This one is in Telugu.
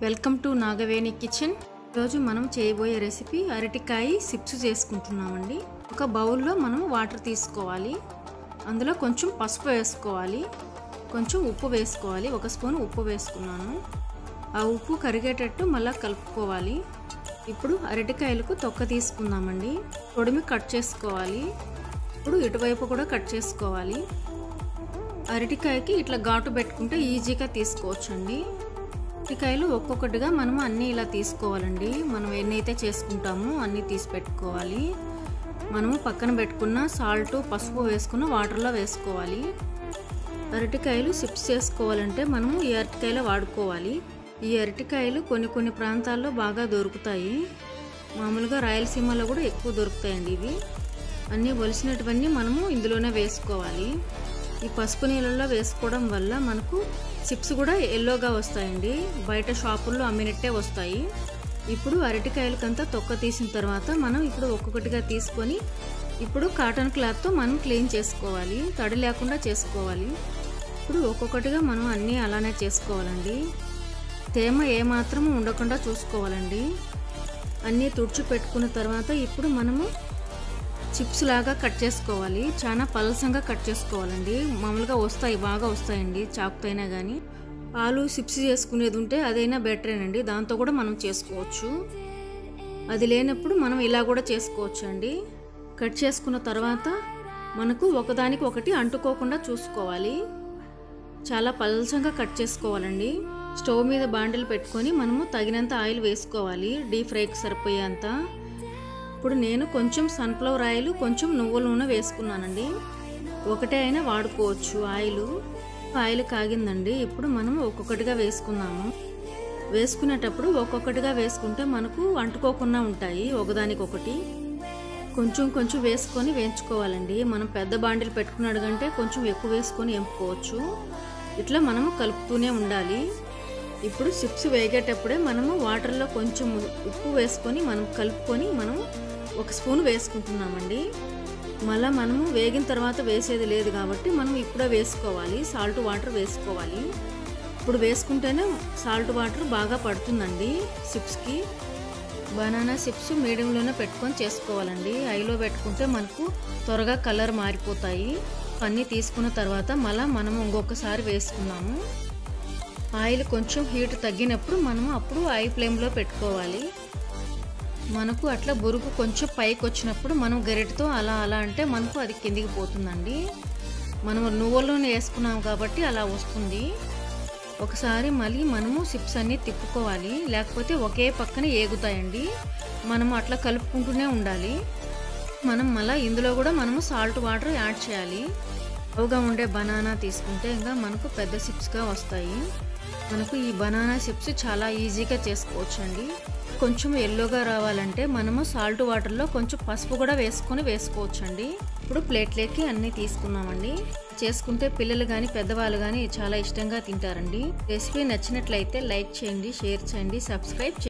వెల్కమ్ టు నాగవేణి కిచెన్ ఈరోజు మనం చేయబోయే రెసిపీ అరటికాయ సిప్స్ చేసుకుంటున్నామండి ఒక బౌల్లో మనం వాటర్ తీసుకోవాలి అందులో కొంచెం పసుపు వేసుకోవాలి కొంచెం ఉప్పు వేసుకోవాలి ఒక స్పూన్ ఉప్పు వేసుకున్నాను ఆ ఉప్పు కరిగేటట్టు మళ్ళీ కలుపుకోవాలి ఇప్పుడు అరటికాయలకు తొక్క తీసుకుందామండి పొడిమి కట్ చేసుకోవాలి ఇప్పుడు ఇటువైపు కూడా కట్ చేసుకోవాలి అరటికాయకి ఇట్లా ఘాటు పెట్టుకుంటే ఈజీగా తీసుకోవచ్చండి అరటికాయలు ఒక్కొక్కటిగా మనం అన్నీ ఇలా తీసుకోవాలండి మనం ఎన్నైతే చేసుకుంటామో అన్నీ తీసి పెట్టుకోవాలి మనము పక్కన పెట్టుకున్న సాల్ట్ పసుపు వేసుకున్న వాటర్లో వేసుకోవాలి అరటికాయలు సిప్స్ చేసుకోవాలంటే మనము ఈ అరటికాయలు వాడుకోవాలి ఈ అరటికాయలు కొన్ని కొన్ని ప్రాంతాల్లో బాగా దొరుకుతాయి మామూలుగా రాయలసీమలో కూడా ఎక్కువ దొరుకుతాయండి ఇవి అన్నీ వలిసినటువన్నీ మనము ఇందులోనే వేసుకోవాలి ఈ పసుపు నీళ్ళల్లో వేసుకోవడం వల్ల మనకు చిప్స్ కూడా ఎల్లోగా వస్తాయండి బయట షాపుల్లో అమ్మినట్టే వస్తాయి ఇప్పుడు అరటికాయలకంతా తొక్క తీసిన తర్వాత మనం ఇప్పుడు ఒక్కొక్కటిగా తీసుకొని ఇప్పుడు కాటన్ క్లాత్తో మనం క్లీన్ చేసుకోవాలి తడి లేకుండా చేసుకోవాలి ఇప్పుడు ఒక్కొక్కటిగా మనం అన్నీ అలానే చేసుకోవాలండి తేమ ఏమాత్రం ఉండకుండా చూసుకోవాలండి అన్నీ తుడిచి పెట్టుకున్న తర్వాత ఇప్పుడు మనము చిప్స్ లాగా కట్ చేసుకోవాలి చాలా పలసంగా కట్ చేసుకోవాలండి మామూలుగా వస్తాయి బాగా వస్తాయండి చాకుతో అయినా కానీ ఆలు చిప్స్ చేసుకునేది ఉంటే అదైనా బెటరేనండి దాంతో కూడా మనం చేసుకోవచ్చు అది లేనప్పుడు మనం ఇలా కూడా చేసుకోవచ్చు అండి కట్ చేసుకున్న తర్వాత మనకు ఒకదానికి ఒకటి అంటుకోకుండా చూసుకోవాలి చాలా పలసంగా కట్ చేసుకోవాలండి స్టవ్ మీద బాండిల్ పెట్టుకొని మనము తగినంత ఆయిల్ వేసుకోవాలి డీప్ ఫ్రైకి సరిపోయేంత ఇప్పుడు నేను కొంచెం సన్ఫ్లవర్ ఆయిల్ కొంచెం నువ్వుల నూనె వేసుకున్నానండి ఒకటే అయినా వాడుకోవచ్చు ఆయిల్ ఆయిల్ కాగిందండి ఇప్పుడు మనం ఒక్కొక్కటిగా వేసుకున్నాము వేసుకునేటప్పుడు ఒక్కొక్కటిగా వేసుకుంటే మనకు అంటుకోకుండా ఉంటాయి ఒకదానికొకటి కొంచెం కొంచెం వేసుకొని వేయించుకోవాలండి మనం పెద్ద బాండిలు పెట్టుకున్నాడు కంటే కొంచెం ఎక్కువ వేసుకొని ఎంపుకోవచ్చు ఇట్లా మనము కలుపుతూనే ఉండాలి ఇప్పుడు చిప్స్ వేగేటప్పుడే మనము వాటర్లో కొంచెం ఉప్పు వేసుకొని మనం కలుపుకొని మనం ఒక స్పూన్ వేసుకుంటున్నామండి మళ్ళీ మనము వేగిన తర్వాత వేసేది లేదు కాబట్టి మనం ఇప్పుడే వేసుకోవాలి సాల్ట్ వాటర్ వేసుకోవాలి ఇప్పుడు వేసుకుంటేనే సాల్ట్ వాటర్ బాగా పడుతుందండి చిప్స్కి బనానా చిప్స్ మీడియంలోనే పెట్టుకొని చేసుకోవాలండి ఐలో పెట్టుకుంటే మనకు త్వరగా కలర్ మారిపోతాయి అన్నీ తీసుకున్న తర్వాత మళ్ళీ మనం ఇంకొకసారి వేసుకున్నాము ఆయిల్ కొంచెం హీట్ తగ్గినప్పుడు మనము అప్పుడు ఐ ఫ్లేమ్లో పెట్టుకోవాలి మనకు అట్లా బురుగు కొంచెం పైకి వచ్చినప్పుడు మనం గరిటతో అలా అలా అంటే మనకు అది కిందికి పోతుందండి మనం నువ్వుల నూనె వేసుకున్నాం కాబట్టి అలా వస్తుంది ఒకసారి మళ్ళీ మనము సిప్స్ అన్నీ తిప్పుకోవాలి లేకపోతే ఒకే పక్కన ఏగుతాయండి మనము అట్లా కలుపుకుంటూనే ఉండాలి మనం మళ్ళీ ఇందులో కూడా మనము సాల్ట్ వాటర్ యాడ్ చేయాలి అవుగా ఉండే బనానా తీసుకుంటే ఇంకా మనకు పెద్ద సిప్స్గా వస్తాయి మనకు ఈ బనానా చిప్స్ చాలా ఈజీగా చేసుకోవచ్చు అండి కొంచెం ఎల్లోగా రావాలంటే మనము సాల్ట్ వాటర్లో కొంచెం పసుపు కూడా వేసుకొని వేసుకోవచ్చు అండి ఇప్పుడు ప్లేట్లోకి అన్నీ తీసుకున్నామండి చేసుకుంటే పిల్లలు కానీ పెద్దవాళ్ళు కానీ చాలా ఇష్టంగా తింటారండి రెసిపీ నచ్చినట్లయితే లైక్ చేయండి షేర్ చేయండి సబ్స్క్రైబ్